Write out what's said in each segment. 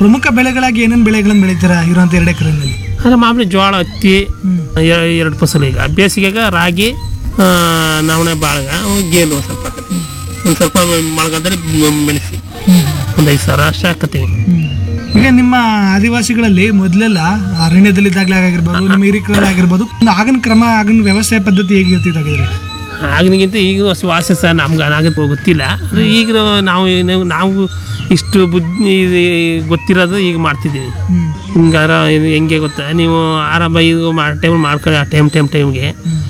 ಪ್ರಮುಖ ಬೆಳೆಗಳಾಗಿ ಏನೇನು ಬೆಳೆಗಳನ್ನು ಬೆಳಿತೀರಾ ಇರುವಂಥ ಎರಡು ಎಕರೆನಲ್ಲಿ ಅಂದ್ರೆ ಮಾಮೂಲಿ ಜೋಳ ಹತ್ತಿ ಹ್ಮ್. ಎ- ಎರಡು ಫಸಲು ಈಗ ಬೇಸಿಗೆಗ ರಾಗಿ ಆ, ನವಣೆ ಬಾಳ್ಗ ಗೇಲು ಒಂದ್ ಸ್ವಲ್ಪ ಹಾಕತ್ತೀವಿ. ಒಂದ್ ಸ್ವಲ್ಪ ಮಳೆಗಾಲದಲ್ಲಿ ಮ- ಮೆಣಸಿ ಒಂದು ಐದು ಸಾವಿರ ಅಷ್ಟು ಹಾಕತ್ತೀವಿ ಈಗ ನಿಮ್ಮ ಆದಿವಾಸಿಗಳಲ್ಲಿ ಮೊದಲೆಲ್ಲ ಅರಣ್ಯದಲ್ಲಿದ್ದಾಗಲೇ ಆಗಿರ್ಬೋದು ನಿಮ್ಮ ಹಿರಿಕರಲ್ಲಿ ಆಗಿರ್ಬೋದು ಒಂದು ಆಗಿನ ಕ್ರಮ ಆಗಿನ ವ್ಯವಸಾಯ ಪದ್ಧತಿ ಹೇಗಿರ್ತಿದ್ದಾಗಿದ್ರೆ ಆಗಿನಗಿಂತ ಈಗ ಹೊಸ ವಾಸ ಸಹ ನಮ್ಗೆ ಅನಾಗತ್ತೆ ಗೊತ್ತಿಲ್ಲ ಅದು ಈಗ ನಾವು ಏನು- ನಾವು ಇಷ್ಟು ಬುದ್ಧಿ ಗೊತ್ತಿರೋದು ಈಗ ಮಾಡ್ತಿದ್ದೀವಿ ಹ್ಮ್ ಹಿಂಗಾರ ಇದು ಹೆಂಗೆ ಗೊತ್ತಾ ನೀವು ಆರಂಭ ಇದು ಮಾಡಿ ಟೈಮ್ ಮಾಡ್ಕೊಳ್ಳಿ ಆ ಟೈಮ್ ಟೈಮ್ ಟೈಮ್ಗೆ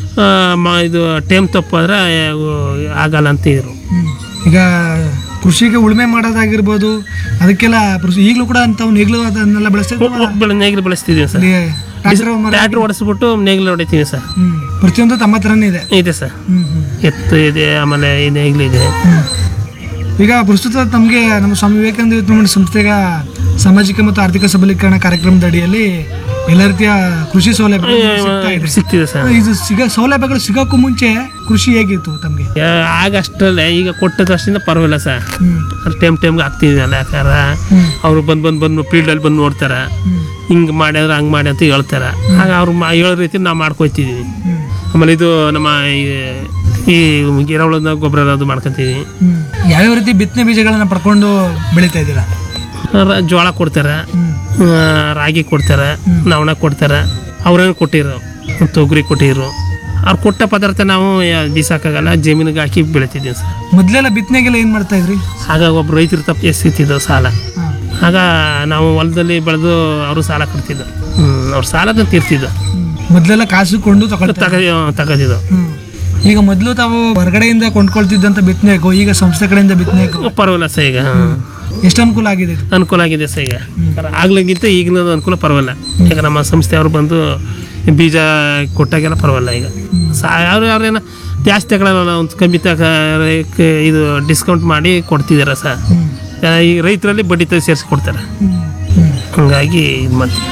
ಇದು ಟೈಮ್ ತಪ್ಪಾದ್ರೆ ಆಗಲ್ಲ ಅಂತ ಇದ್ರು ಹ್ಮ್. ಈಗ ಕೃಷಿಗೆ ಉಳುಮೆ ಮಾಡೋದಾಗಿರ್ಬೋದು ಅದಕ್ಕೆಲ್ಲ ಕೃಷಿ ಈಗಲೂ ಕೂಡ ಅಂಥವ್ನು ಈಗಲೂ ಅದನ್ನೆಲ್ಲ ಬೆಳೆಸ್ತಿದ್ರು ಬೆಳೆ ನೇಗಿಲು ಬೆಳೆಸ್ತಿದ್ದೀವಿ ಸರ್ ಟ್ರ್ಯಾಕ್ಟರ್ ಓಡಿಸ್ಬಿಟ್ಟು ನೇಗಿಲು ಹೊಡಿತೀವಿ ಸರ್ ಹ್ಮ್ ಪ್ರತಿಯೊಂದು ತಮ್ಮ ಥರನೇ ಇದೆ ಇದೆ ಸರ್ ಹ್ಮ್ ಹ್ಮ್ ಎತ್ತು ಇದೆ ಆಮೇಲೆ ಈ ನೇಗಿಲು ಇದೆ ಹ್ಮ್. ಈಗ ಪ್ರಸ್ತುತ ತಮಗೆ ನಮ್ಮ ಸ್ವಾಮಿ ವಿವೇಕಾನಂದ ಯೂತ್ ಮೂವ್ಮೆಂಟ್ ಸಂಸ್ಥೆಗ ಸಾಮಾಜಿಕ ಮತ್ತು ಆರ್ಥಿಕ ಸಬಲೀಕರಣ ಕಾರ್ಯಕ್ರಮದ ಅಡಿಯಲ್ಲಿ ಎಲ್ಲ ರೀತಿಯ ಕೃಷಿ ಸೌಲಭ್ಯ ಸಿಗ್ತಾ ಇದೆ ಸಿಗ್ತಿದೆ ಸರ್ ಇದು ಸಿಗ ಸೌಲಭ್ಯಗಳು ಸಿಗೋಕ್ಕೂ ಮುಂಚೆ ಕೃಷಿ ಹೇಗಿತ್ತು ತಮಗೆ ಆಗ ಅಷ್ಟರಲ್ಲೇ ಈಗ ಕೊಟ್ಟದಷ್ಟಿಂದ ಪರವಾಗಿಲ್ಲ ಸರ್ ಹ್ಮ್ ಟೈಮ್ ಟೈಮ್ಗೆ ಹಾಕ್ತಿದ್ದೀವಲ್ಲ ಯಾಕಂದ್ರೆ ಹ್ಮ್ ಅವರು ಬಂದು ಬಂದು ಬಂದು ಫೀಲ್ಡಲ್ಲಿ ಬಂದು ನೋಡ್ತಾರೆ ಹ್ಮ್ ಹಿಂಗೆ ಮಾಡಿದ್ರೆ ಹಂಗೆ ಮಾಡಿ ಅಂತ ಹೇಳ್ತಾರೆ ಆಗ ಅವ್ರು ಮಾ ಹೇಳೋ ರೀತಿ ನಾವು ಮಾಡ್ಕೊತಿದ್ದೀವಿ ಹ್ಮ್ ಆಮೇಲೆ ಇದು ನಮ್ಮ ಈ- ಈ ಗಿರವಳದ ಗೊಬ್ಬರ ಅದು ಮಾಡ್ಕೊತೀವಿ ಹ್ಮ್ ಯಾವ್ಯಾವ ರೀತಿ ಬಿತ್ತನೆ ಬೀಜಗಳನ್ನ ಪಡ್ಕೊಂಡು ಬೆಳೀತಾ ಇದ್ದೀರಾ ರ- ಜೋಳ ಕೊಡ್ತಾರೆ ಹ್ಮ್ ಆ, ರಾಗಿ ಕೊಡ್ತಾರೆ ನವಣ ಕೊಡ್ತಾರೆ ಅವ್ರೇನು ಕೊಟ್ಟಿರು ತೊಗರಿ ಕೊಟ್ಟಿರು ಅವ್ರು ಕೊಟ್ಟ ಪದಾರ್ಥ ನಾವು ಯಾ- ಬೀಸಾಕಾಗಲ್ಲ ಜಮೀನಿಗೆ ಹಾಕಿ ಬೆಳಿತಿದ್ದೀವಿ ಸರ್ ಮೊದ್ಲೆಲ್ಲ ಬಿತ್ತನೆಗೆಲ್ಲ ಏನ್ ಮಾಡ್ತಾ ಇದ್ರಿ ಆಗ ಒಬ್ಬ ರೈತರು ತಪ್ಪು ಎಸ್ತಿದ್ದು ಸಾಲ ಹಾ. ಆಗ ನಾವು ಹೊಲದಲ್ಲಿ ಬೆಳೆದು ಅವರು ಸಾಲ ಕೊಡ್ತಿದ್ದು ಹ್ಮ್, ಅವ್ರ ಸಾಲದ ತೀರ್ತಿದ್ದು ಹ್ಮ್. ಮೊದ್ಲೆಲ್ಲ ಕಾಸು ಕೊಂಡು ತಗೊಳ್ತಾ ತಗ ತಗೋದಿದ್ದು ಹ್ಮ್ ಈಗ ಮೊದಲು ತಾವು ಹೊರಗಡೆಯಿಂದ ಕೊಂಡ್ಕೊಳ್ತಿದ್ದಂತ ಬಿತ್ತನೆಗೂ ಈಗ ಸಂಸ್ಥೆ ಕಡೆಯಿಂದ ಬಿತ್ತನೆಗೂ ಪರವಾಗಿಲ್ಲ ಸರ್ ಈಗ ಎಷ್ಟು ಅನುಕೂಲ ಆಗಿದೆ ಇದು ಅನುಕೂಲ ಆಗಿದೆ ಸರ್ ಈಗ ಆಗ್ಲಿಗಿಂತ ಈಗಿನ ಅನುಕೂಲ ಪರವಾಗಿಲ್ಲ ಈಗ ನಮ್ಮ ಸಂಸ್ಥೆಯವರು ಬಂದು ಬೀಜ ಕೊಟ್ಟಾಗೆಲ್ಲ ಪರವಾಗಿಲ್ಲ ಈಗ ಸಾ ಅವ್ರು ಅವ್ರೇನ ಜಾಸ್ತಿ ತಗೊಳ್ಳಲ್ಲ ಒಂದು ಕಮ್ಮಿ ತಗ ಇದು ಡಿಸ್ಕೌಂಟ್ ಮಾಡಿ ಕೊಡ್ತಿದ್ದಾರೆ ಸರ್ ಹ್ಮ್. ಈ ರೈತರಲ್ಲಿ ಬಡ್ಡಿ ತೆಗೆದು ಸೇರಿಸಿ ಕೊಡ್ತಾರೆ ಹ್ಮ್. ಹ್ಮ್. ಹಂಗಾಗಿ ಇದು ಮಾಡ್ತೀವಿ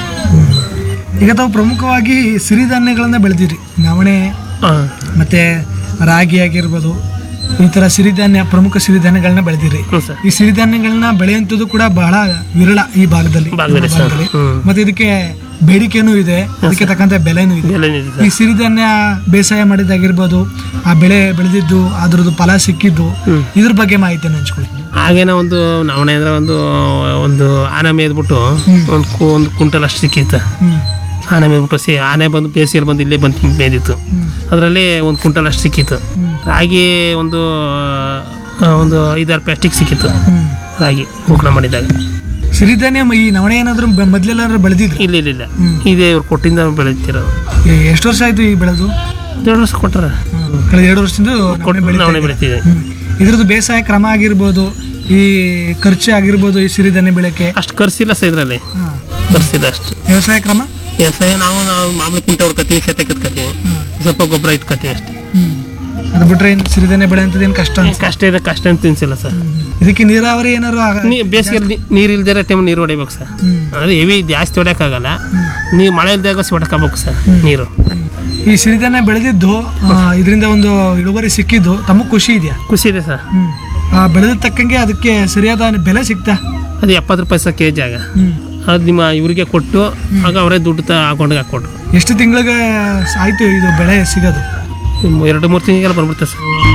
ಈಗ ತಾವು ಪ್ರಮುಖವಾಗಿ ಸಿರಿಧಾನ್ಯಗಳನ್ನ ಬೆಳೆದಿರಿ ನವಣೆ ಹಾಂ ಮತ್ತೆ ರಾಗಿ ಆಗಿರ್ಬೋದು ಈ ತರ ಸಿರಿಧಾನ್ಯ ಪ್ರಮುಖ ಸಿರಿಧಾನ್ಯಗಳನ್ನ ಬೆಳೆದಿರಿ ಹ್ಞೂ ಸರ್ ಈ ಸಿರಿಧಾನ್ಯಗಳನ್ನ ಬೆಳೆಯುವಂಥದ್ದು ಕೂಡ ಬಹಳ ವಿರಳ ಈ ಭಾಗದಲ್ಲಿ ಭಾಗದಲ್ಲಿ ನಮ್ಮ ಸರ್ ಭಾಗದಲ್ಲಿ. ಹ್ಞೂ ಮತ್ತೆ ಇದಕ್ಕೆ ಬೇಡಿಕೆನೂ ಇದೆ ಅದಕ್ಕೆ ತಕ್ಕಂತೆ ಬೆಲೆನೂ ಇದೆ ಬೆಲೆ ಇದೆ ಈ ಸರ್ ಸಿರಿಧಾನ್ಯ ಬೇಸಾಯ ಮಾಡಿದಾಗಿರ್ಬೋದು ಆ ಬೆಳೆ ಬೆಳೆದಿದ್ದು ಅದ್ರದ್ದು ಫಲ ಸಿಕ್ಕಿದ್ದು ಹ್ಮ್. ಇದ್ರ ಬಗ್ಗೆ ಮಾಹಿತಿಯನ್ನು ಹಂಚ್ಕೊಳ್ಳಿ ಹಾಗೇನ ಒಂದು ನವಣೆ ಅಂದ್ರೆ ಒಂದು ಒಂದು ಆನೆ ಮೇದ್ಬಿಟ್ಟು ಒಂದು ಕು- ಒಂದು ಕುಂಟಲ್ ಅಷ್ಟು ಸಿಕ್ಕಿತ್ತು ಹ್ಮ್ ಆನೆ ಮೇದ್ಬಿಟ್ಟು ಸಿ ಆನೆ ಬಂದು ಬೇಸಿಗೆಯಲ್ಲಿ ಬಂದು ಇಲ್ಲೇ ಬಂದು ಮೇದಿತ್ತು ಹ್ಮ್. ಅದರಲ್ಲಿ ಒಂದು ಕುಂಟಲ್ ಅಷ್ಟು ಸಿಕ್ಕಿತ್ತು ಹ್ಮ್. ರಾಗಿ ಒಂದು ಆ, ಒಂದು ಐದಾರು ಪ್ಲಾಸ್ಟಿಕ್ ಸಿಕ್ಕಿತ್ತು ಹ್ಮ್. ರಾಗಿ ಉಕ್ಣ ಮಾಡಿದಾಗ ಸಿರಿಧಾನ್ಯ ಮ- ಈ ನವಣೆ ಏನಾದ್ರು ಬ- ಮೊದ್ಲೆಲ್ಲಾದ್ರೂ ಬೆಳೆದಿದ್ರು ಇಲ್ಲ ಇಲ್ಲ ಇಲ್ಲ ಹ್ಮ್. ಇದೇ ಇವ್ರು ಕೊಟ್ಟಿಂದ ಬೆಳೀತಿರೋದು ಎಷ್ಟು ವರ್ಷ ಆಯ್ತು ಈ ಬೆಳೆದು ಎರಡು ವರ್ಷ ಕೊಟ್ಟಾರ ಕಳೆದ ಎರಡು ವರ್ಷದಿಂದ ನವಣೆ ಕೊಟ್ಟು ಬೆಳೀತಾ ನವಣೆ ಇದೆ. ಬೆಳಿತೀವಿ ಹ್ಮ್. ಇದ್ರದ್ದು ಬೇಸಾಯ ಕ್ರಮ ಆಗಿರ್ಬೋದು ಈ ಖರ್ಚು ಆಗಿರ್ಬೋದು ಈ ಸಿರಿಧಾನ್ಯ ಬೆಳೆಕ್ಕೆ ಅಷ್ಟು ಖರ್ಚಿಲ್ಲ ಸರ್ ಇದರಲ್ಲಿ ಹಾ. ಖರ್ಚಿಲ್ಲ ಅಷ್ಟು ವ್ಯವಸಾಯ ಕ್ರಮ ವ್ಯವಸಾಯ ನಾವು ನಾವು ಮಾಮೂಲಿ ಕುಂಟೆ ಹೊಡ್ಕೊತೀವಿ ಸೆತೆ ಕತ್ಕೊತೀವಿ ಸ್ವಲ್ಪ ಗೊಬ್ಬರ ಇಟ್ಕೊತೀವಿ ಅಷ್ಟೇ ಹ್ಮ್. ಅದು ಬಿಟ್ರೆ ಏನ್ ಸಿರಿಧಾನ್ಯ ಬೆಳೆ ಅಂತದ್ದು ಏನು ಕಷ್ಟ ಅನ್ಸ ಕಷ್ಟ ಇದೆ ಕಷ್ಟ ಅಂತ ತಿನ್ಸಿಲ್ಲ ಸರ್ ಇದಕ್ಕೆ ನೀರಾವರಿ ಏನಾದ್ರು ಆಗ- ನೀ ಬೇಸಿಗೆ ನೀರು ಇಲ್ದಿರೋ ಟೈಮ್ ನೀರು ಹೊಡಿಬೇಕು ಸರ್ ಹ್ಮ್. ಅಂದ್ರೆ ಹೆವಿ ಜಾಸ್ತಿ ಹೊಡ್ಯೋಕ್ಕಾಗಲ್ಲ ನೀವು ಮಳೆ ಇಲ್ದಾಗ ಹೊಡ್ಕೋಬೇಕು ಸರ್ ನೀರು ಈ ಸಿರಿಧಾನ್ಯ ಬೆಳೆದಿದ್ದು ಇದರಿಂದ ಒಂದು ಇಳುವರಿ ಸಿಕ್ಕಿದ್ದು ತಮಗೆ ಖುಷಿ ಇದೆಯಾ ಖುಷಿ ಇದೆ ಸರ್ ಹ್ಮ್ ಆ ಬೆಳೆದ ತಕ್ಕಂಗೆ ಅದಕ್ಕೆ ಸರಿಯಾದ ಬೆಲೆ ಸಿಗ್ತಾ ಅದು ಎಪ್ಪತ್ತು ರೂಪಾಯಿ ಸರ್ ಕೆ ಜಿ ಆಗ ಹ್ಮ್ ಅದು ನಿಮ್ಮ ಇವ್ರಿಗೆ ಕೊಟ್ಟು ಆಗ ಅವರೇ ದುಡ್ಡು ತ ಅಕೌಂಟ್ಗೆ ಹಾಕ್ಕೊಟ್ರು ಎಷ್ಟು ತಿಂಗಳಿಗೆ ಆಯ್ತು ಇದು ಬೆಳೆ ಸಿಗೋದು ಎರಡು ಮೂರು ತಿಂಗಳಿಗೆಲ್ಲ ಬಂದ್ಬಿಡ್ತಾರೆ ಸರ್